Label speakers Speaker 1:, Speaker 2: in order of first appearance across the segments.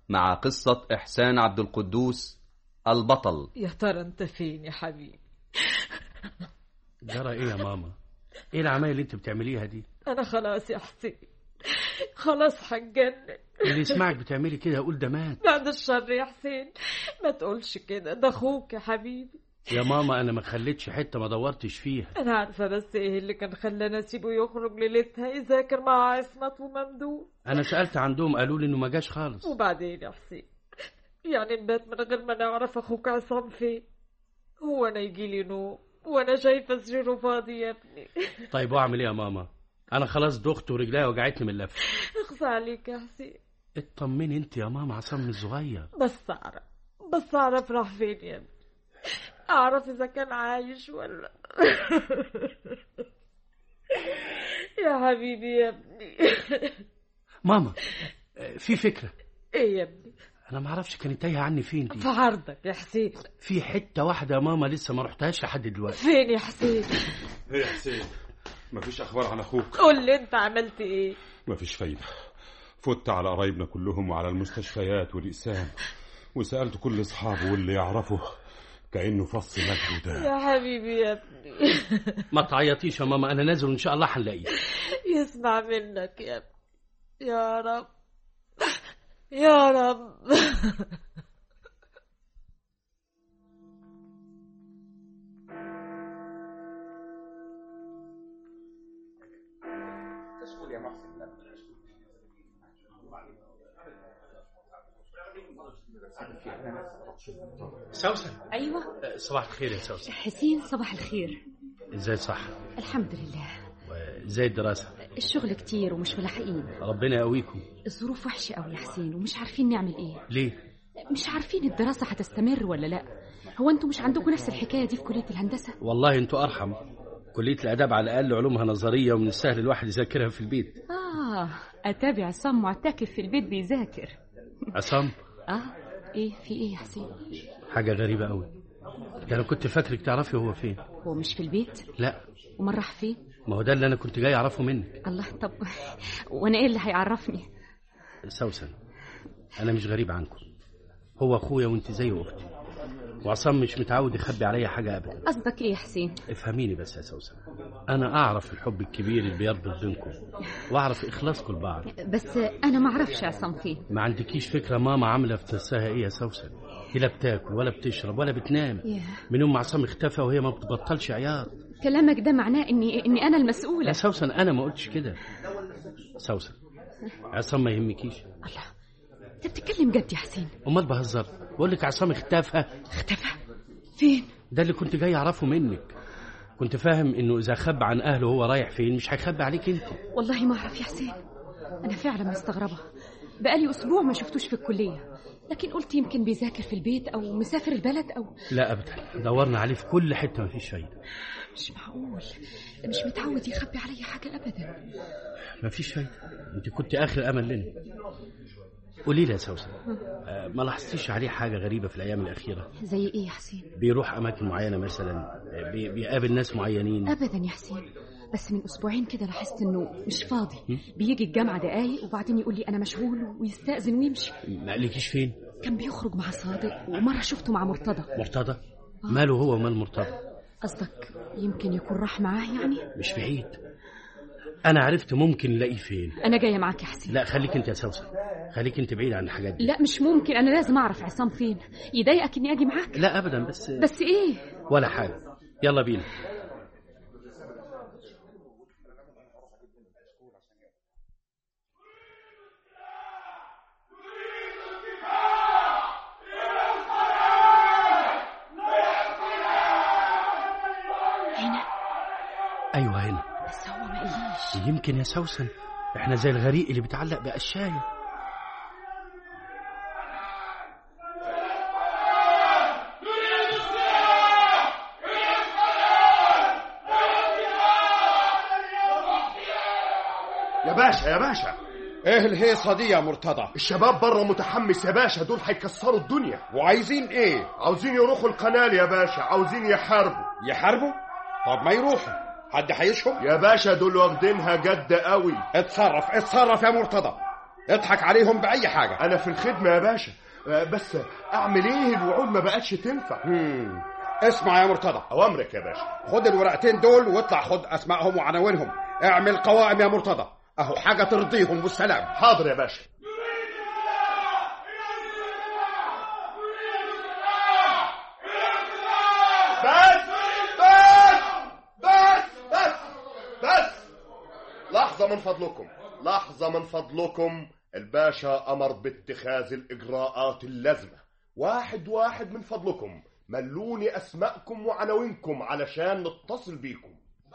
Speaker 1: مع قصة إحسان عبد القدوس البطل
Speaker 2: يا ترى انت فين يا حبيبي
Speaker 3: جرى ايه يا ماما ايه العمايل اللي انت بتعمليها دي
Speaker 2: انا خلاص يا حسين خلاص هتجنن
Speaker 3: اللي يسمعك بتعملي كده يقول ده مات
Speaker 2: بعد الشر يا حسين ما تقولش كده ده اخوك يا حبيبي
Speaker 3: يا ماما انا ما خليتش حته ما دورتش فيها
Speaker 2: انا عارفه بس ايه اللي كان خلانا اسيبه يخرج ليلتها يذاكر مع عصمت وممدوح
Speaker 3: انا سالت عندهم قالوا لي انه ما جاش خالص
Speaker 2: وبعدين يا حسين يعني نبات من غير ما نعرف اخوك عصام فين هو انا يجي لي نوم وانا شايفه سريره فاضي يا ابني
Speaker 3: طيب واعمل ايه يا ماما انا خلاص دخت ورجليا وجعتني من اللف
Speaker 2: اخصى عليك يا حسين
Speaker 3: اطمني انت يا ماما عصام الصغير
Speaker 2: بس اعرف بس اعرف راح فين يا ابني اعرف اذا كان عايش ولا يا حبيبي يا ابني
Speaker 3: ماما آه، في فكره
Speaker 2: ايه يا ابني
Speaker 3: انا ما اعرفش كانت تايهه عني فين دي
Speaker 2: في عرضك يا حسين
Speaker 3: في حته واحده يا ماما لسه ما رحتهاش لحد دلوقتي
Speaker 2: فين يا حسين
Speaker 4: ايه يا حسين مفيش اخبار عن اخوك
Speaker 2: قول لي انت عملت ايه
Speaker 4: مفيش فايده فت على قرايبنا كلهم وعلى المستشفيات والاقسام وسالت كل اصحابه واللي يعرفه كانه فص مجد ده
Speaker 2: يا حبيبي يا ابني
Speaker 3: ما تعيطيش يا ماما انا نازل وان شاء الله هنلاقيه
Speaker 2: يسمع منك يا ابني يا رب يا رب
Speaker 3: سوسن
Speaker 5: ايوه
Speaker 3: آه، صباح الخير يا سوسن
Speaker 5: حسين صباح الخير
Speaker 3: ازاي صح
Speaker 5: الحمد لله
Speaker 3: ازاي الدراسه
Speaker 5: الشغل كتير ومش ملاحقين
Speaker 3: ربنا يقويكم
Speaker 5: الظروف وحشه قوي يا حسين ومش عارفين نعمل ايه
Speaker 3: ليه
Speaker 5: مش عارفين الدراسه هتستمر ولا لا هو انتوا مش عندكم نفس الحكايه دي في كليه الهندسه
Speaker 3: والله انتوا ارحم كليه الاداب على الاقل علومها نظريه ومن السهل الواحد يذاكرها في البيت
Speaker 5: اه اتابع عصام معتكف في البيت بيذاكر
Speaker 3: عصام
Speaker 5: اه ايه في ايه يا حسين
Speaker 3: حاجه غريبه قوي ده انا كنت فاكرك تعرفي هو فين
Speaker 5: هو مش في البيت
Speaker 3: لا
Speaker 5: ومن راح فين
Speaker 3: ما هو ده اللي انا كنت جاي اعرفه منك
Speaker 5: الله طب وانا ايه اللي هيعرفني
Speaker 3: سوسن انا مش غريب عنكم هو اخويا وانت زي اختي وعصام مش متعود يخبي عليا حاجه ابدا
Speaker 5: قصدك ايه يا حسين
Speaker 3: افهميني بس يا سوسن انا اعرف الحب الكبير اللي بيربط بينكم واعرف اخلاصكم لبعض
Speaker 5: بس انا ما اعرفش عصام فين
Speaker 3: ما عندكيش فكره ماما عامله في نفسها ايه يا سوسن هي لا بتاكل ولا بتشرب ولا بتنام
Speaker 5: ياه.
Speaker 3: من يوم ما عصام اختفى وهي ما بتبطلش عياط
Speaker 5: كلامك ده معناه اني اني انا المسؤوله
Speaker 3: لا سوسن انا ما قلتش كده سوسن عصام ما يهمكيش
Speaker 5: الله انت بتتكلم جد يا حسين
Speaker 3: امال بهزر بقول لك عصام اختفى
Speaker 5: اختفى فين
Speaker 3: ده اللي كنت جاي اعرفه منك كنت فاهم انه اذا خبى عن اهله وهو رايح فين مش هيخبي عليك انت
Speaker 5: والله ما اعرف يا حسين انا فعلا مستغربه بقالي اسبوع ما شفتوش في الكليه لكن قلت يمكن بيذاكر في البيت او مسافر البلد او
Speaker 3: لا ابدا دورنا عليه في كل حته ما فيش فايده
Speaker 5: مش معقول ده مش متعود يخبي علي حاجه ابدا
Speaker 3: ما فيش فايده انت كنت اخر امل لنا قولي لي يا سوسن آه، ما لاحظتيش عليه حاجه غريبه في الايام الاخيره
Speaker 5: زي ايه يا حسين
Speaker 3: بيروح اماكن معينه مثلا آه، بي- بيقابل ناس معينين
Speaker 5: ابدا يا حسين بس من اسبوعين كده لاحظت انه مش فاضي بيجي الجامعه دقايق وبعدين يقول لي انا مشغول ويستاذن ويمشي
Speaker 3: ما قالكيش فين
Speaker 5: كان بيخرج مع صادق ومره شفته مع مرتضى
Speaker 3: مرتضى ماله هو ومال مرتضى
Speaker 5: قصدك يمكن يكون راح معاه يعني
Speaker 3: مش بعيد انا عرفت ممكن نلاقيه فين
Speaker 5: انا جايه معاك يا حسين
Speaker 3: لا خليك انت يا سوسن خليك انت بعيد عن الحاجات دي
Speaker 5: لا مش ممكن انا لازم اعرف عصام فين يضايقك اني اجي معاك
Speaker 3: لا ابدا بس
Speaker 5: بس ايه
Speaker 3: ولا حاجه يلا بينا
Speaker 5: هنا
Speaker 3: ايوه هنا
Speaker 5: بس هو ما قاليش
Speaker 3: يمكن يا سوسن احنا زي الغريق اللي بيتعلق بقشايه
Speaker 6: يا باشا يا باشا
Speaker 7: ايه الهيصه دي يا مرتضى
Speaker 6: الشباب بره متحمس يا باشا دول هيكسروا الدنيا
Speaker 7: وعايزين ايه
Speaker 6: عاوزين يروحوا القنال يا باشا عاوزين يحاربوا
Speaker 7: يحاربوا طب ما يروحوا حد هيشهم
Speaker 6: يا باشا دول واخدينها جد قوي
Speaker 7: اتصرف اتصرف يا مرتضى اضحك عليهم بأي حاجة
Speaker 6: انا في الخدمه يا باشا آه، بس اعمل ايه الوعود ما بقتش تنفع
Speaker 7: مم. اسمع يا مرتضى
Speaker 6: اوامرك يا باشا
Speaker 7: خد الورقتين دول واطلع خد اسمائهم وعناوينهم اعمل قوائم يا مرتضى اهو حاجة ترضيهم والسلام
Speaker 6: حاضر يا باشا بس بس بس بس بس لحظة من فضلكم لحظة من فضلكم الباشا أمر باتخاذ الإجراءات اللازمة واحد واحد من فضلكم ملوني أسماءكم وعناوينكم علشان نتصل بيكم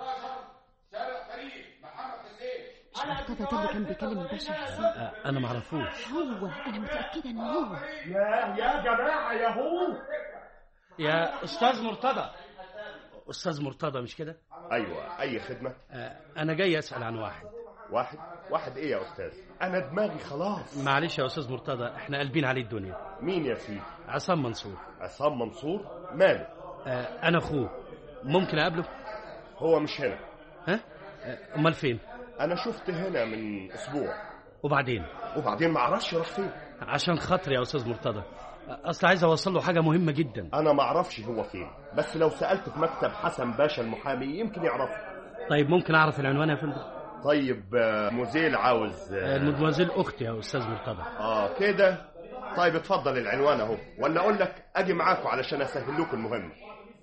Speaker 5: مش مرتضى ده اللي كان بيكلم الباشا حسين
Speaker 3: آه، انا معرفوش
Speaker 5: هو انا متاكده ان هو
Speaker 6: يا يا جماعة يا هو
Speaker 3: يا استاذ مرتضى استاذ مرتضى مش كده
Speaker 6: أيوة أي خدمة
Speaker 3: آه، انا جاي اسال عن واحد
Speaker 6: واحد واحد إيه يا أستاذ أنا دماغي خلاص
Speaker 3: معلش يا استاذ مرتضى احنا قلبين عليه الدنيا
Speaker 6: مين يا سيدي
Speaker 3: عصام منصور
Speaker 6: عصام منصور ماله
Speaker 3: آه، انا اخوه ممكن اقابله
Speaker 6: هو مش هنا
Speaker 3: ها آه، امال فين
Speaker 6: أنا شفت هنا من أسبوع
Speaker 3: وبعدين
Speaker 6: وبعدين ما اعرفش راح فين
Speaker 3: عشان خاطري يا استاذ مرتضى آه، اصل عايز اوصل له حاجه مهمه جدا
Speaker 6: انا ما اعرفش هو فين بس لو سالت في مكتب حسن باشا المحامي يمكن يعرفه
Speaker 3: طيب ممكن اعرف العنوان يا فندم
Speaker 6: طيب آه، مزيل عاوز
Speaker 3: آه،
Speaker 6: اه,
Speaker 3: المدموزيل اختي يا استاذ مرتضى
Speaker 6: آه كده طيب اتفضل العنوان اهو ولا اقول لك اجي معاكم علشان اسهل لكم المهمه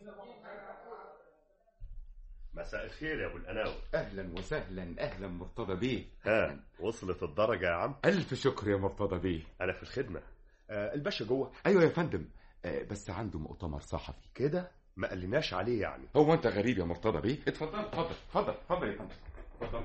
Speaker 6: مساء الخير يا ابو القناوي
Speaker 8: اهلا وسهلا اهلا مرتضى بيه
Speaker 6: ها وصلت الدرجه يا عم
Speaker 8: الف شكر يا مرتضى بيه
Speaker 6: انا في الخدمه آه الباشا جوه
Speaker 8: ايوه يا فندم آه، بس عنده مؤتمر صحفي
Speaker 6: كده ما قالناش عليه يعني
Speaker 8: هو انت غريب يا مرتضى بيه اتفضل اتفضل اتفضل اتفضل يا فندم اتفضل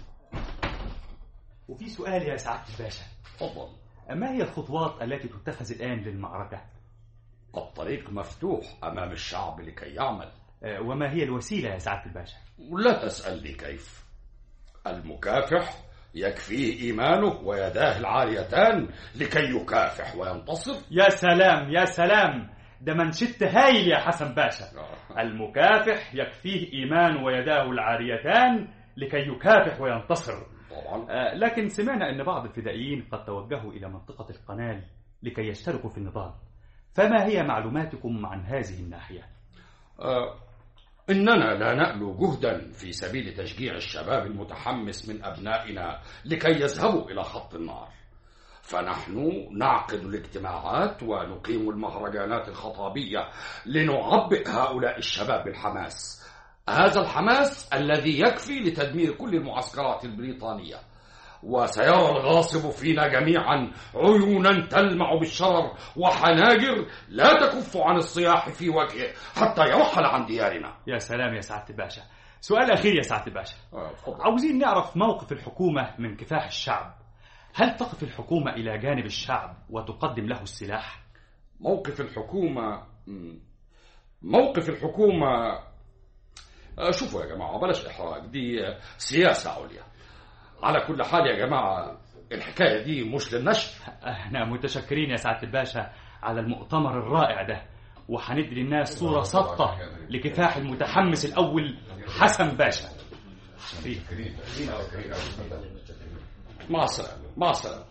Speaker 9: وفي سؤال يا سعادة الباشا
Speaker 10: تفضل
Speaker 9: ما هي الخطوات التي تتخذ الآن للمعركة؟
Speaker 10: الطريق مفتوح أمام الشعب لكي يعمل
Speaker 9: آه، وما هي الوسيلة يا سعادة الباشا؟
Speaker 10: لا تسألني كيف المكافح يكفيه إيمانه ويداه العاريتان لكي يكافح وينتصر
Speaker 9: يا سلام يا سلام ده منشدت هايل يا حسن باشا المكافح يكفيه إيمان ويداه العاريتان لكي يكافح وينتصر
Speaker 10: طبعا
Speaker 9: آه، لكن سمعنا أن بعض الفدائيين قد توجهوا إلى منطقة القنال لكي يشتركوا في النضال فما هي معلوماتكم عن هذه الناحية؟
Speaker 10: آه، إننا لا نألو جهدا في سبيل تشجيع الشباب المتحمس من أبنائنا لكي يذهبوا إلى خط النار فنحن نعقد الاجتماعات ونقيم المهرجانات الخطابية لنعبئ هؤلاء الشباب بالحماس هذا الحماس الذي يكفي لتدمير كل المعسكرات البريطانية وسيرى الغاصب فينا جميعا عيونا تلمع بالشرر وحناجر لا تكف عن الصياح في وجهه حتى يرحل عن ديارنا
Speaker 9: يا سلام يا سعادة الباشا سؤال أخير يا سعادة الباشا
Speaker 10: آه، تفضل.
Speaker 9: عاوزين نعرف موقف الحكومة من كفاح الشعب هل تقف الحكومة إلى جانب الشعب وتقدم له السلاح؟
Speaker 10: موقف الحكومة مم. موقف الحكومة آه، شوفوا يا جماعة بلاش إحراج دي آه، سياسة عليا على كل حال يا جماعة الحكاية دي مش للنشر
Speaker 9: احنا متشكرين يا سعادة الباشا على المؤتمر الرائع ده وهندي للناس صورة صادقة لكفاح المتحمس الأول حسن باشا
Speaker 10: مع السلامة مع السلامة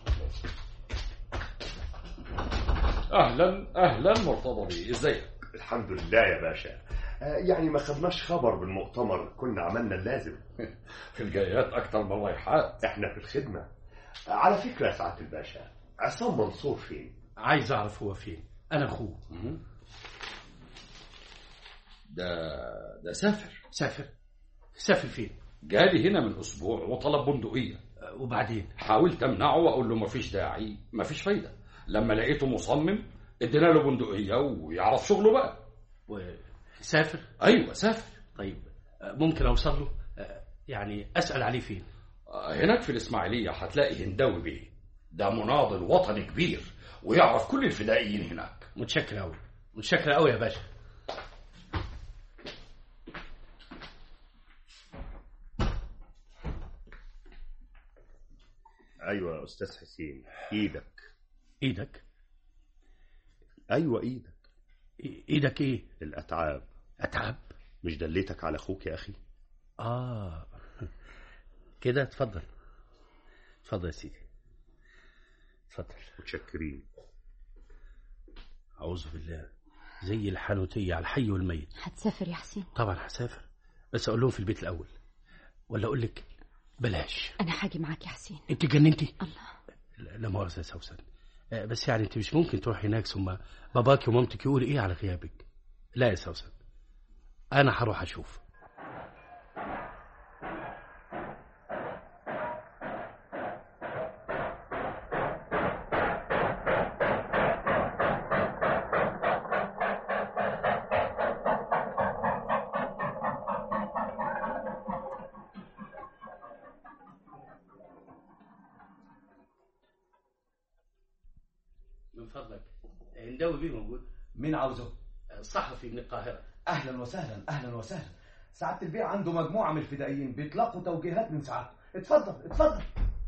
Speaker 10: أهلا أهلا مرتضى بيه إزيك
Speaker 6: الحمد لله يا باشا آه يعني ما خدناش خبر بالمؤتمر كنا عملنا اللازم
Speaker 10: الجايات أكتر من رايحات
Speaker 6: احنا في الخدمه آه على فكره يا سعاده الباشا عصام منصور فين
Speaker 3: عايز اعرف هو فين انا اخوه
Speaker 10: ده ده سافر
Speaker 3: سافر سافر فين
Speaker 10: جالي هنا من أسبوع وطلب بندقية
Speaker 3: آه، وبعدين
Speaker 10: حاولت امنعه واقول له مفيش داعي مفيش فايده لما لقيته مصمم ادينا له بندقيه ويعرف شغله بقى
Speaker 3: وسافر
Speaker 10: ايوه سافر
Speaker 3: طيب آه، ممكن اوصل له آه، يعني اسال عليه فين
Speaker 10: آه، هناك في الاسماعيليه هتلاقي هنداوي بيه ده مناضل وطني كبير ويعرف كل الفدائيين هناك
Speaker 3: متشكر قوي متشكر قوي يا باشا
Speaker 6: ايوه يا استاذ حسين ايدك
Speaker 3: ايدك
Speaker 6: ايوه ايدك
Speaker 3: إي- ايدك ايه
Speaker 6: الاتعاب
Speaker 3: اتعب
Speaker 6: مش دليتك على اخوك يا اخي
Speaker 3: اه كده اتفضل اتفضل يا سيدي اتفضل
Speaker 4: متشكرين
Speaker 3: أعوذ بالله زي الحانوتية على الحي والميت
Speaker 5: هتسافر يا حسين
Speaker 3: طبعا هسافر بس أقول لهم في البيت الأول ولا أقول لك بلاش
Speaker 5: انا هاجي معاك يا حسين
Speaker 3: أنت جننتي
Speaker 5: الله
Speaker 3: لا لا مؤاخذة يا سوسن آه، بس يعني أنت مش ممكن تروح هناك ثم باباك ومامتك يقولوا إيه على غيابك لا يا سوسن أنا هروح أشوف من فضلك هنداوي بيه موجود
Speaker 11: مين عاوزه؟
Speaker 3: صحفي من القاهرة
Speaker 11: اهلا وسهلا اهلا وسهلا سعاده البيع عنده مجموعه من الفدائيين بيتلقوا توجيهات من سعادته اتفضل اتفضل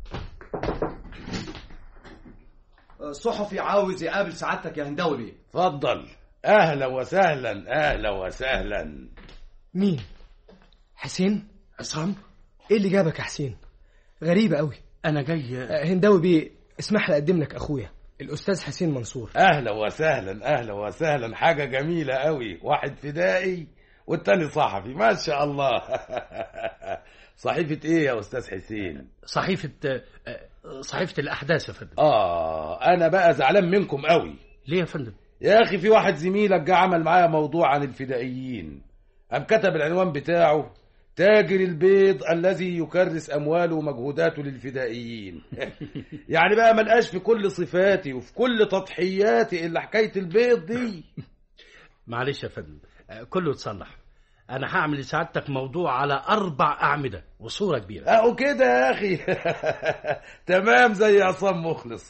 Speaker 11: صحفي عاوز يقابل سعادتك يا هنداوي بيه
Speaker 10: اتفضل اهلا وسهلا اهلا وسهلا
Speaker 12: مين حسين
Speaker 3: عصام
Speaker 12: ايه اللي جابك يا حسين غريبة قوي
Speaker 3: أنا جاي
Speaker 12: هنداوي بيه اسمح لي اقدم لك اخويا الاستاذ حسين منصور
Speaker 10: اهلا وسهلا اهلا وسهلا حاجه جميله قوي واحد فدائي والتاني صحفي ما شاء الله صحيفه ايه يا استاذ حسين
Speaker 3: صحيفة آه، صحيفة الأحداث يا فندم
Speaker 10: اه انا بقى زعلان منكم قوي
Speaker 3: ليه يا فندم
Speaker 10: يا اخي في واحد زميلك جه عمل معايا موضوع عن الفدائيين قام كتب العنوان بتاعه تاجر البيض الذي يكرس امواله ومجهوداته للفدائيين يعني بقى ملقاش في كل صفاتي وفي كل تضحياتي الا حكايه البيض دي
Speaker 3: معلش يا فندم آه، كله اتصلح أنا هعمل لسعادتك موضوع على أربع أعمدة وصورة كبيرة
Speaker 10: اهو كده يا اخي تمام زي عصام مخلص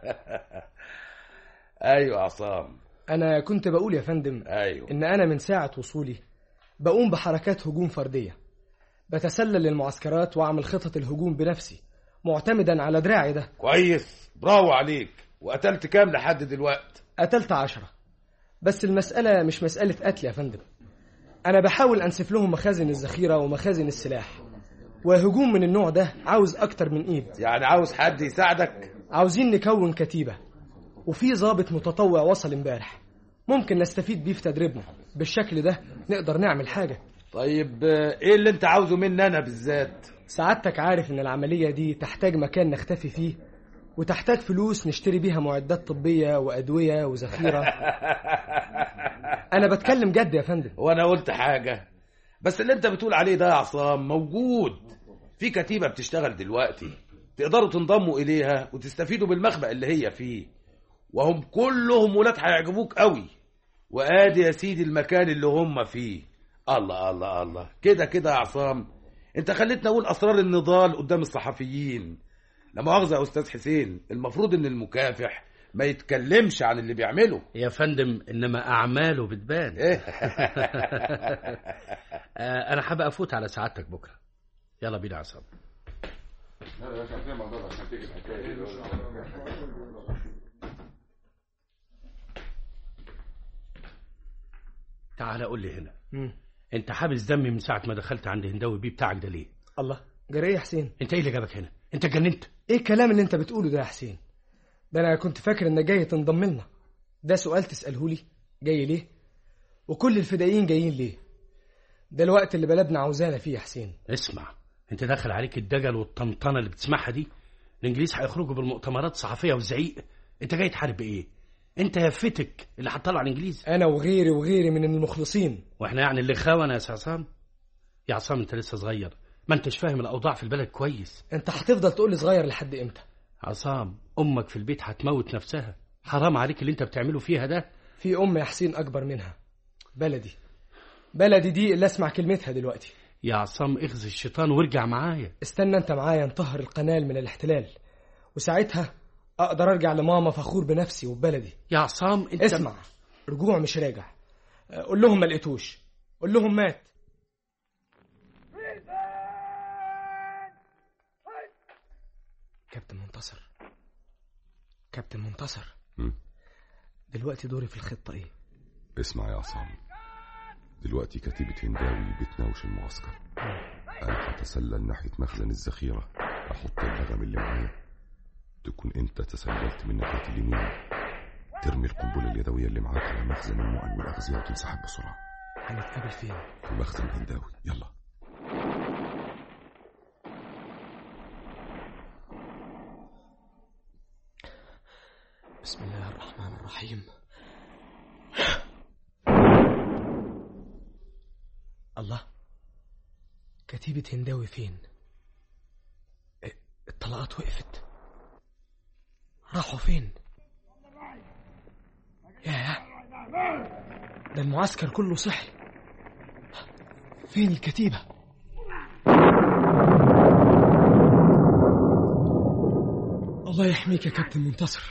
Speaker 10: ايوه عصام
Speaker 12: انا كنت بقول يا فندم
Speaker 10: ايوه
Speaker 12: ان انا من ساعة وصولي بقوم بحركات هجوم فردية بتسلل للمعسكرات واعمل خطط الهجوم بنفسي معتمدا على دراعي ده
Speaker 10: كويس برافو عليك وقتلت كام لحد دلوقتي
Speaker 12: قتلت عشرة بس المسألة مش مسألة قتل يا فندم أنا بحاول أنسف لهم مخازن الذخيرة ومخازن السلاح وهجوم من النوع ده عاوز أكتر من إيد
Speaker 10: يعني عاوز حد يساعدك
Speaker 12: عاوزين نكون كتيبة وفي ضابط متطوع وصل امبارح ممكن نستفيد بيه في تدريبنا بالشكل ده نقدر نعمل حاجة
Speaker 10: طيب آه، ايه اللي انت عاوزه مني انا بالذات
Speaker 12: سعادتك عارف إن العملية دي تحتاج مكان نختفي فيه وتحتاج فلوس نشتري بيها معدات طبية وأدوية وذخيرة أنا بتكلم جد يا فندم
Speaker 10: وانا قلت حاجه بس اللي انت بتقول عليه ده يا عصام موجود في كتيبه بتشتغل دلوقتي تقدروا تنضموا اليها وتستفيدوا بالمخبأ اللي هي فيه وهم كلهم ولاد هيعجبوك قوي وادي يا سيدي المكان اللي هم فيه الله الله الله كده كده يا عصام انت خليتني اقول اسرار النضال قدام الصحفيين لا مؤاخذه يا استاذ حسين المفروض ان المكافح ما يتكلمش عن اللي بيعمله
Speaker 3: يا فندم إنما أعماله بتبان آه، أنا حابب أفوت على سعادتك بكرة يلا بينا يا عصام تعال قول لي هنا
Speaker 12: مم.
Speaker 3: انت حابس دمي من ساعه ما دخلت عند هنداوي بيه بتاعك ده ليه
Speaker 12: الله جري يا حسين
Speaker 3: انت ايه اللي جابك هنا انت اتجننت
Speaker 12: ايه الكلام اللي انت بتقوله ده يا حسين ده انا كنت فاكر انك جاي تنضم لنا ده سؤال تساله لي جاي ليه وكل الفدائيين جايين ليه ده الوقت اللي بلدنا عاوزانا فيه يا حسين
Speaker 3: اسمع انت داخل عليك الدجل والطنطنه اللي بتسمعها دي الانجليز هيخرجوا بالمؤتمرات الصحفيه والزعيق انت جاي تحارب بايه انت يا فتك اللي هتطلع الانجليز
Speaker 12: انا وغيري وغيري من المخلصين
Speaker 3: واحنا يعني اللي خونه يا عصام يا عصام انت لسه صغير ما انتش فاهم الاوضاع في البلد كويس
Speaker 12: انت هتفضل تقول لي صغير لحد امتى
Speaker 3: عصام امك في البيت هتموت نفسها حرام عليك اللي انت بتعمله فيها ده
Speaker 12: في ام يا حسين اكبر منها بلدي بلدي دي اللي اسمع كلمتها دلوقتي
Speaker 3: يا عصام اخزي الشيطان وارجع معايا
Speaker 12: استنى انت معايا نطهر القنال من الاحتلال وساعتها اقدر ارجع لماما فخور بنفسي وببلدي
Speaker 3: يا عصام انت
Speaker 12: اسمع رجوع مش راجع قول لهم ما لقيتوش قول لهم مات كابتن منتصر كابتن منتصر
Speaker 4: مم.
Speaker 12: دلوقتي دوري في الخطة ايه
Speaker 4: اسمع يا عصام دلوقتي كتيبة هنداوي بتناوش المعسكر أنا هتسلل ناحية مخزن الذخيرة أحط اللغم اللي معايا
Speaker 13: تكون انت تسللت من ناحية اليمين ترمي القنبلة اليدوية اللي معاك على مخزن المؤن والأغذية وتنسحب بسرعة
Speaker 12: هنتقابل فين
Speaker 13: في مخزن الهنداوي يلا
Speaker 12: بسم الله الرحمن الرحيم الله كتيبة هنداوي فين ا- الطلقات وقفت راحوا فين ياه ده المعسكر كله صحي فين الكتيبة الله يحميك يا كابتن منتصر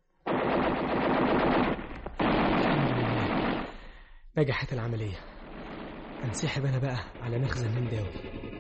Speaker 12: نجحت العملية انسحب أنا بقى على مخزن هنداوي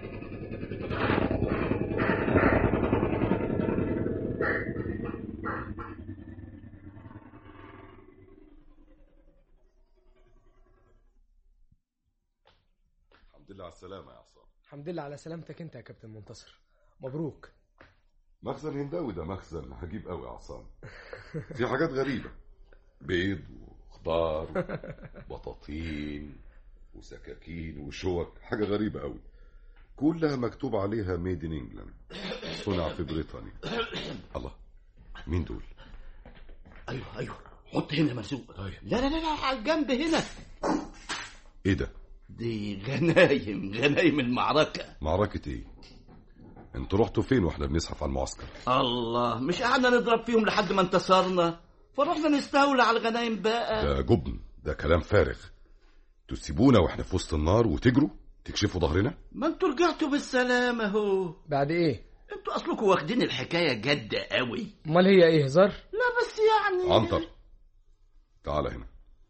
Speaker 13: الحمد لله على السلامة يا عصام
Speaker 12: الحمد لله على سلامتك أنت يا كابتن منتصر مبروك
Speaker 13: مخزن هنداوي ده مخزن عجيب قوي يا عصام في حاجات غريبة بيض وخضار بطاطين وسكاكين وشوك حاجة غريبة قوي كلها مكتوب عليها ميد ان انجلاند صنع في بريطانيا الله مين دول
Speaker 3: ايوه ايوه حط هنا مرزوق لا لا لا لا على الجنب هنا
Speaker 13: ايه ده
Speaker 3: دي غنايم غنايم المعركة
Speaker 13: معركة ايه انتوا رحتوا فين واحنا بنزحف على المعسكر
Speaker 3: الله مش قعدنا نضرب فيهم لحد ما انتصرنا فرحنا نستولى على الغنايم بقى
Speaker 13: ده جبن ده كلام فارغ تسيبونا واحنا في وسط النار وتجروا تكشفوا ظهرنا
Speaker 3: ما انتوا رجعتوا بالسلامة اهو
Speaker 12: بعد إيه
Speaker 3: انتوا اصلكم واخدين الحكاية جد قوي
Speaker 12: أمال هي إيه هزار
Speaker 3: لا بس يعني
Speaker 13: عنتر تعال هنا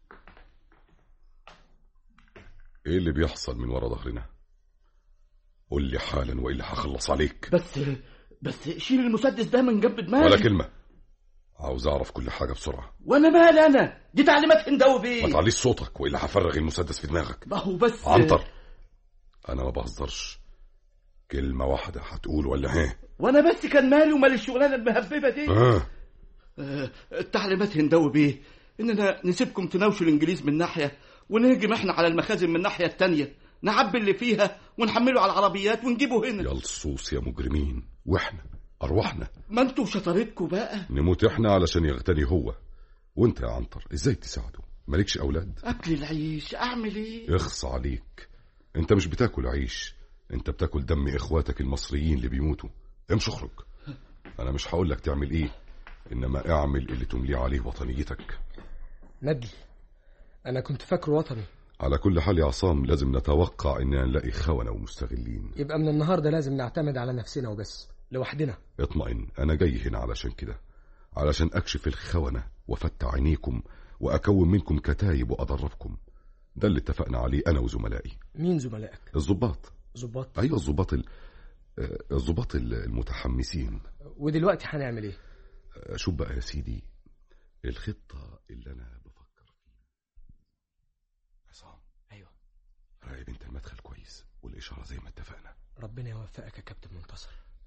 Speaker 13: ايه اللي بيحصل من ورا ظهرنا قول لي حالا والا هخلص عليك
Speaker 3: بس بس شيل المسدس ده من جنب دماغي
Speaker 13: ولا كلمة عاوز اعرف كل حاجة بسرعة
Speaker 3: وانا مالي انا دي تعليمات هنداوي
Speaker 13: ما
Speaker 3: بيه
Speaker 13: تعليش صوتك والا هفرغ المسدس في دماغك
Speaker 3: ما هو بس
Speaker 13: عنتر انا ما بهزرش كلمة واحدة هتقول ولا ها
Speaker 3: وانا بس كان مالي ومال الشغلانه المهببه دي
Speaker 13: ها
Speaker 3: آه، التعليمات هنداوي بيه اننا نسيبكم تناوشوا الانجليز من ناحيه ونهجم احنا على المخازن من الناحيه التانية نعبي اللي فيها ونحمله على العربيات ونجيبه هنا
Speaker 13: يا لصوص يا مجرمين واحنا ارواحنا
Speaker 3: ما انتوا شطارتكم بقى
Speaker 13: نموت احنا علشان يغتني هو وانت يا عنتر ازاي تساعده مالكش اولاد
Speaker 3: اكل العيش اعمل ايه
Speaker 13: اخص عليك انت مش بتاكل عيش انت بتاكل دم اخواتك المصريين اللي بيموتوا امشي اخرج انا مش هقول لك تعمل ايه انما اعمل اللي تملي عليه وطنيتك
Speaker 12: ندل أنا كنت فاكره وطني
Speaker 13: على كل حال يا عصام لازم نتوقع اننا نلاقي خونة ومستغلين
Speaker 12: يبقى من النهاردة لازم نعتمد على نفسنا وبس لوحدنا
Speaker 13: اطمئن انا جاي هنا علشان كده علشان اكشف الخونة وافتح عينيكم واكون منكم كتايب وادربكم ده اللي اتفقنا عليه انا وزملائي
Speaker 12: مين زملائك
Speaker 13: الضباط
Speaker 12: ظباط
Speaker 13: ايوه الضباط ال- آه، الضباط ال- المتحمسين
Speaker 12: ودلوقتي هنعمل ايه
Speaker 13: آه، شوف بقى يا سيدي الخطة اللي انا بفكر فيها عصام
Speaker 12: ايوه
Speaker 13: راقب انت المدخل كويس والاشارة زي ما اتفقنا
Speaker 12: ربنا يوفقك يا كابتن منتصر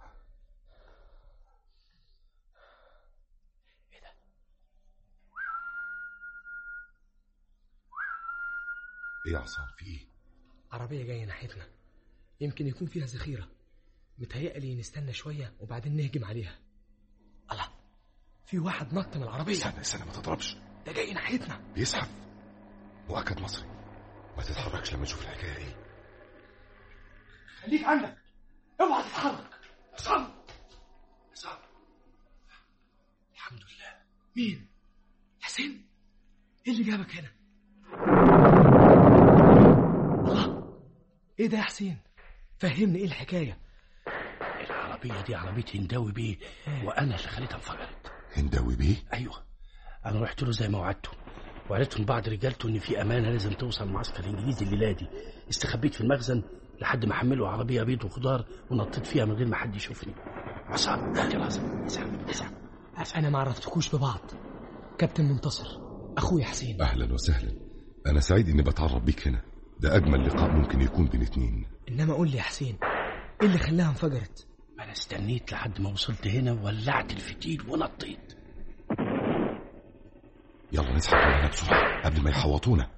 Speaker 13: ايه يا عصام في ايه
Speaker 12: عربية جاية ناحيتنا يمكن يكون فيها ذخيرة متهيألي نستنى شوية وبعدين نهجم عليها الله في واحد نط من العربية
Speaker 13: استنى استنى ما تضربش
Speaker 12: ده جاي ناحيتنا
Speaker 13: بيزحف مؤكد مصري ما تتحركش لما تشوف الحكاية ايه
Speaker 11: خليك عندك اوعى تتحرك عصام عصام
Speaker 12: الحمد لله مين حسين ايه اللي جابك هنا الله ايه ده يا حسين فهمني ايه الحكاية
Speaker 3: العربية دي عربية هنداوي بيه وأنا اللي خليتها انفجرت
Speaker 13: هنداوي بيه
Speaker 3: أيوه أنا رحت له زي ما وعدته وعرفت من بعض رجالته إن في أمانة لازم توصل معسكر الإنجليزي الليلة دي استخبيت في المخزن لحد ما حملوا عربية بيض وخضار ونطيت فيها من غير ما حد يشوفني عصام هات راسك اسحب اسحب
Speaker 12: انا ما عرفتكوش ببعض كابتن منتصر اخويا حسين
Speaker 13: اهلا وسهلا انا سعيد اني بتعرف بيك هنا ده اجمل لقاء ممكن يكون بين اتنين
Speaker 12: انما قول لي يا حسين ايه اللي خلاها انفجرت
Speaker 3: ما أنا استنيت لحد ما وصلت هنا ولعت الفتيل ونطيت
Speaker 13: يلا نسحب من هنا بسرعة قبل ما يحوطونا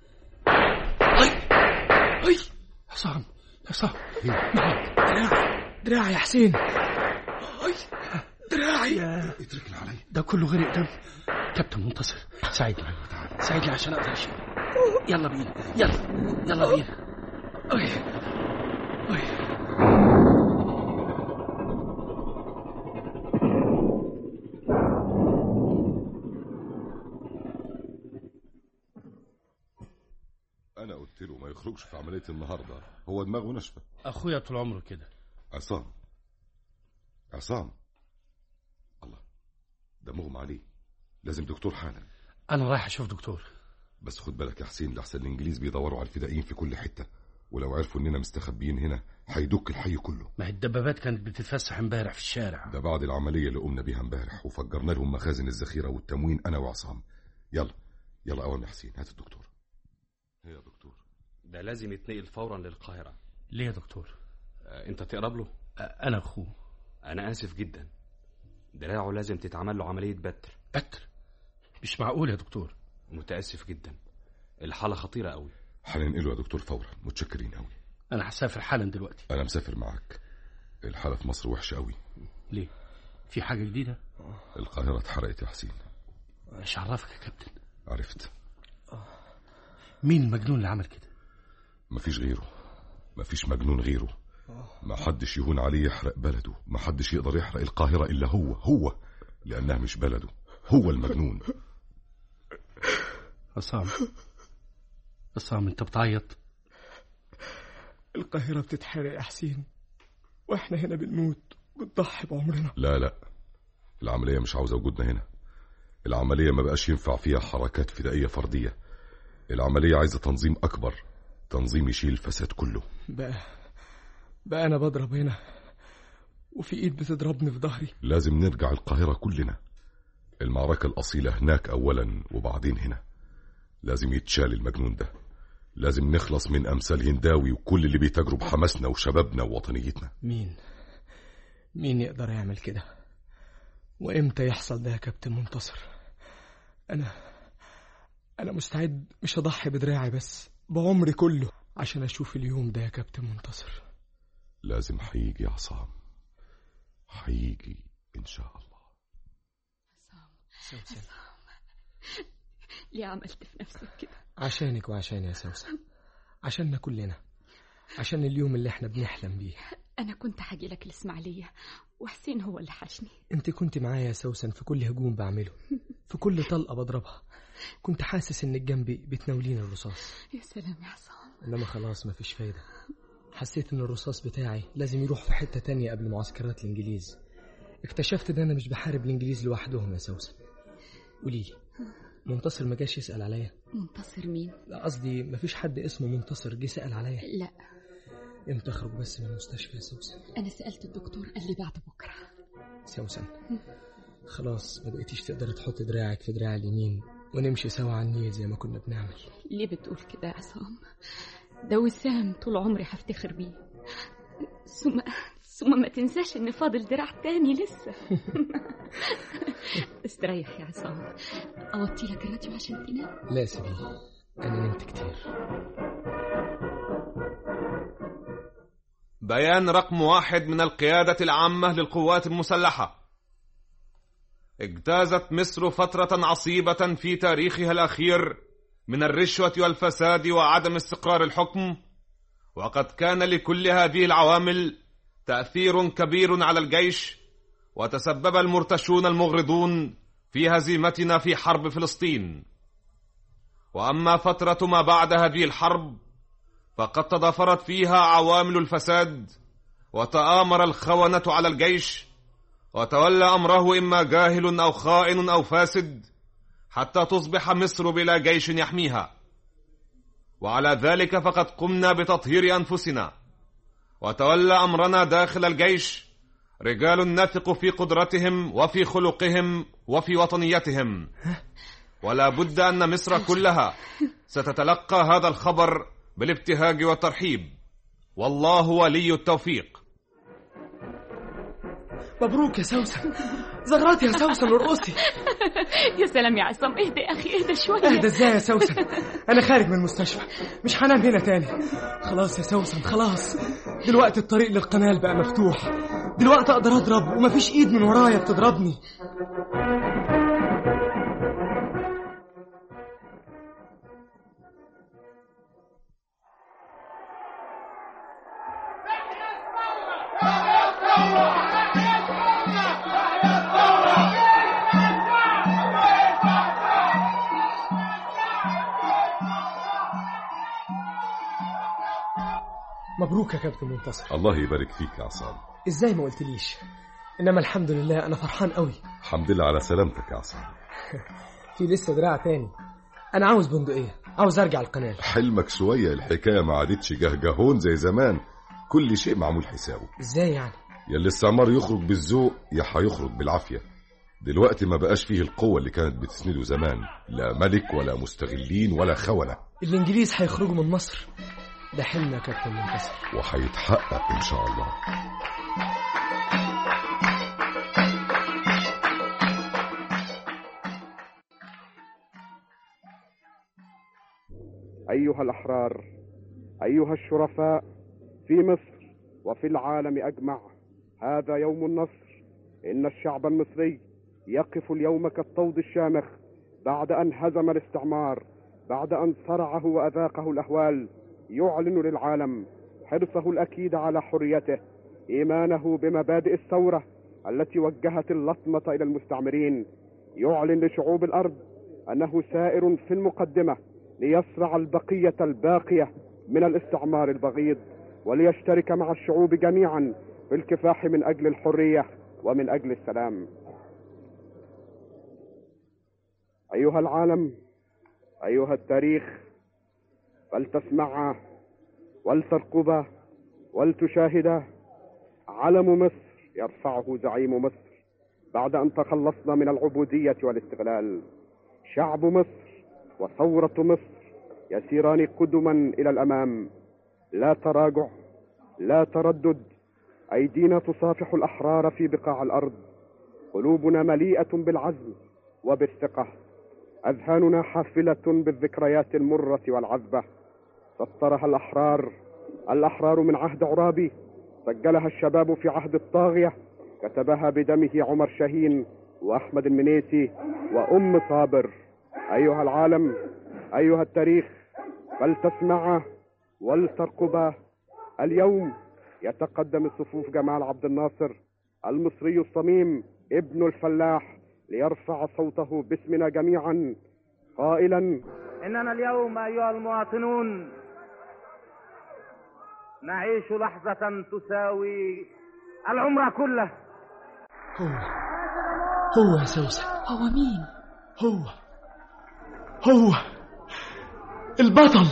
Speaker 3: اي حصان حصان معاك دراعي دراعي يا حسين اي دراعي
Speaker 13: اتركنا علي
Speaker 3: ده كله غرق دم كابتن منتصر ساعدني ساعدني عشان اقدر اشيل يلا بينا يلا يلا بينا أي. أي.
Speaker 13: انا قلت له ما يخرجش في عملية النهاردة هو دماغه ناشفة
Speaker 3: اخويا طول عمره كده
Speaker 13: عصام عصام الله ده مغمى عليه لازم دكتور حالا
Speaker 3: انا رايح اشوف دكتور
Speaker 13: بس خد بالك يا حسين لحسن الانجليز بيدوروا على الفدائيين في كل حتة ولو عرفوا اننا مستخبيين هنا هيدك الحي كله
Speaker 3: ما هي الدبابات كانت بتتفسح امبارح في الشارع
Speaker 13: ده بعد العملية اللي قمنا بيها امبارح وفجرنا لهم مخازن الذخيرة والتموين انا وعصام يلا يلا اوام يا حسين هات الدكتور هي يا دكتور
Speaker 1: ده لازم يتنقل فورا للقاهرة
Speaker 3: ليه يا دكتور
Speaker 1: آه، انت تقرب له
Speaker 3: انا اخوه
Speaker 1: انا اسف جدا دراعه لازم تتعمل له عملية بتر
Speaker 3: بتر مش معقول يا دكتور
Speaker 1: متأسف جدا الحالة خطيرة قوي
Speaker 13: هننقله يا دكتور فورا متشكرين قوي
Speaker 3: انا هسافر حالا دلوقتي
Speaker 13: انا مسافر معاك الحالة في مصر وحشة قوي
Speaker 3: ليه في حاجة جديدة
Speaker 13: القاهرة اتحرقت يا حسين
Speaker 3: مش عرفك يا كابتن
Speaker 13: عرفت
Speaker 3: مين المجنون اللي عمل كده
Speaker 13: مفيش غيره مفيش مجنون غيره ما حدش يهون عليه يحرق بلده ما حدش يقدر يحرق القاهرة إلا هو هو لأنها مش بلده هو المجنون
Speaker 3: عصام عصام انت بتعيط
Speaker 12: القاهرة بتتحرق يا حسين واحنا هنا بنموت بنضحي بعمرنا
Speaker 13: لا لا العملية مش عاوزة وجودنا هنا العملية ما بقاش ينفع فيها حركات فدائية فردية العملية عايزة تنظيم أكبر تنظيم يشيل الفساد كله
Speaker 12: بقى بقى انا بضرب هنا وفي ايد بتضربني في ظهري
Speaker 13: لازم نرجع القاهرة كلنا المعركة الأصيلة هناك أولا وبعدين هنا لازم يتشال المجنون ده لازم نخلص من أمثال هنداوي وكل اللي بيتاجروا بحماسنا وشبابنا ووطنيتنا
Speaker 12: مين مين يقدر يعمل كده وامتى يحصل ده يا كابتن منتصر انا انا مستعد مش هضحي بدراعي بس بعمري كله عشان اشوف اليوم ده يا كابتن منتصر
Speaker 13: لازم هيجي يا عصام هيجي إن شاء الله
Speaker 12: سوسن
Speaker 5: ليه عملت في نفسك كده
Speaker 12: عشانك وعشان يا سوسن عشاننا كلنا عشان اليوم اللي احنا بنحلم بيه
Speaker 5: انا كنت هاجي لك الاسماعيليه وحسين هو اللي حشني
Speaker 12: انت كنت معايا يا سوسن في كل هجوم بعمله في كل طلقه بضربها كنت حاسس انك جنبي بتناولين الرصاص
Speaker 5: يا سلام يا عصام
Speaker 12: انما خلاص مفيش فايده حسيت ان الرصاص بتاعي لازم يروح في حته تانية قبل معسكرات الانجليز اكتشفت ان انا مش بحارب الانجليز لوحدهم يا سوسن قوليلي منتصر ما جاش يسال عليا
Speaker 5: منتصر مين
Speaker 12: لا قصدي مفيش حد اسمه منتصر جه سال عليا
Speaker 5: لا
Speaker 12: امتى اخرج بس من المستشفى يا سوسن
Speaker 5: انا سالت الدكتور قال لي بعد بكره
Speaker 12: سوسن خلاص ما بقيتيش تقدر تحط دراعك في دراع اليمين ونمشي سوا على النيل زي ما كنا بنعمل
Speaker 5: ليه بتقول كده يا عصام ده وسام طول عمري هفتخر بيه ثم ثم ما تنساش ان فاضل دراع تاني لسه استريح يا عصام اوطي لك الراديو عشان تنام
Speaker 12: لا سيدي انا نمت كتير
Speaker 14: بيان رقم واحد من القيادة العامة للقوات المسلحة اجتازت مصر فترة عصيبة في تاريخها الأخير من الرشوة والفساد وعدم استقرار الحكم وقد كان لكل هذه العوامل تأثير كبير على الجيش وتسبب المرتشون المغرضون في هزيمتنا في حرب فلسطين وأما فترة ما بعد هذه الحرب فقد تضافرت فيها عوامل الفساد وتآمر الخونة على الجيش وتولى أمره إما جاهل أو خائن أو فاسد حتى تصبح مصر بلا جيش يحميها وعلى ذلك فقد قمنا بتطهير أنفسنا وتولى أمرنا داخل الجيش رجال نثق في قدرتهم وفي خلقهم وفي وطنيتهم ولا بد أن مصر كلها ستتلقى هذا الخبر بالابتهاج والترحيب والله ولي التوفيق
Speaker 12: مبروك يا سوسن زغرات يا سوسن ارقصي
Speaker 5: يا سلام يا عصام اهدى يا اخي اهدى شويه
Speaker 12: اهدى ازاي يا سوسن انا خارج من المستشفى مش هنام هنا تاني خلاص يا سوسن خلاص دلوقتي الطريق للقناه بقى مفتوح دلوقتي اقدر اضرب ومفيش ايد من ورايا بتضربني مبروك يا كابتن منتصر
Speaker 13: الله يبارك فيك يا عصام
Speaker 12: ازاي ما قلتليش انما الحمد لله انا فرحان قوي
Speaker 13: الحمد لله على سلامتك يا عصام
Speaker 12: في لسه دراع تاني انا عاوز بندقيه عاوز ارجع القناه
Speaker 13: حلمك شوية الحكاية ما عادتش جهجهون زي زمان كل شيء معمول حسابه
Speaker 12: ازاي يعني
Speaker 13: يا اللي الاستعمار يخرج بالذوق يا هيخرج بالعافية دلوقتي ما بقاش فيه القوة اللي كانت بتسنده زمان لا ملك ولا مستغلين ولا خونة
Speaker 12: الانجليز هيخرجوا من مصر ده حلم يا كابتن منتصر
Speaker 13: وهيتحقق إن شاء الله
Speaker 15: أيها الأحرار أيها الشرفاء في مصر وفي العالم أجمع هذا يوم النصر إن الشعب المصري يقف اليوم كالطود الشامخ بعد أن هزم الاستعمار بعد أن صرعه وأذاقه الأهوال يعلن للعالم حرصه الأكيد على حريته إيمانه بمبادئ الثورة التي وجهت اللطمة إلى المستعمرين يعلن لشعوب الأرض أنه سائر في المقدمة ليصرع البقية الباقية من الاستعمار البغيض وليشترك مع الشعوب جميعا في الكفاح من أجل الحرية ومن أجل السلام أيها العالم أيها التاريخ فلتسمعا ولترقبا ولتشاهدا علم مصر يرفعه زعيم مصر بعد أن تخلصنا من العبودية والاستغلال شعب مصر وثورة مصر يسيران قدما إلى الأمام لا تراجع لا تردد أيدينا تصافح الأحرار في بقاع الأرض قلوبنا مليئة بالعزم وبالثقة أذهاننا حافلة بالذكريات المرة والعذبة سطرها الأحرار الأحرار من عهد عرابي سجلها الشباب في عهد الطاغية كتبها بدمه عمر شاهين وأحمد المنيسي وأم صابر أيها العالم أيها التاريخ فلتسمعا ولترقبا اليوم يتقدم الصفوف جمال عبد الناصر المصري الصميم ابن الفلاح ليرفع صوته باسمنا جميعا قائلا
Speaker 16: إننا اليوم أيها المواطنون نعيش لحظة تساوي العمر كله
Speaker 12: هو هو يا سوسن
Speaker 5: هو مين
Speaker 12: هو هو البطل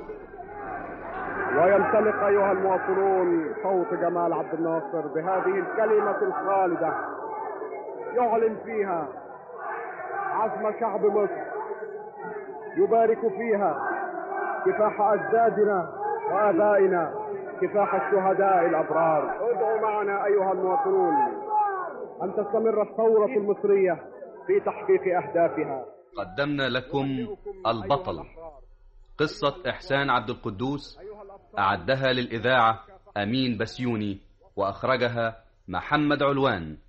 Speaker 15: وينطلق أيها المواطنون صوت جمال عبد الناصر بهذه الكلمة الخالدة يعلن فيها عزم شعب مصر يبارك فيها كفاح أجدادنا وآبائنا كفاح الشهداء الأبرار ادعوا معنا أيها المواطنون أن تستمر الثورة المصرية في تحقيق أهدافها
Speaker 1: قدمنا لكم البطل قصة إحسان عبد القدوس أعدها للإذاعة أمين بسيوني وأخرجها محمد علوان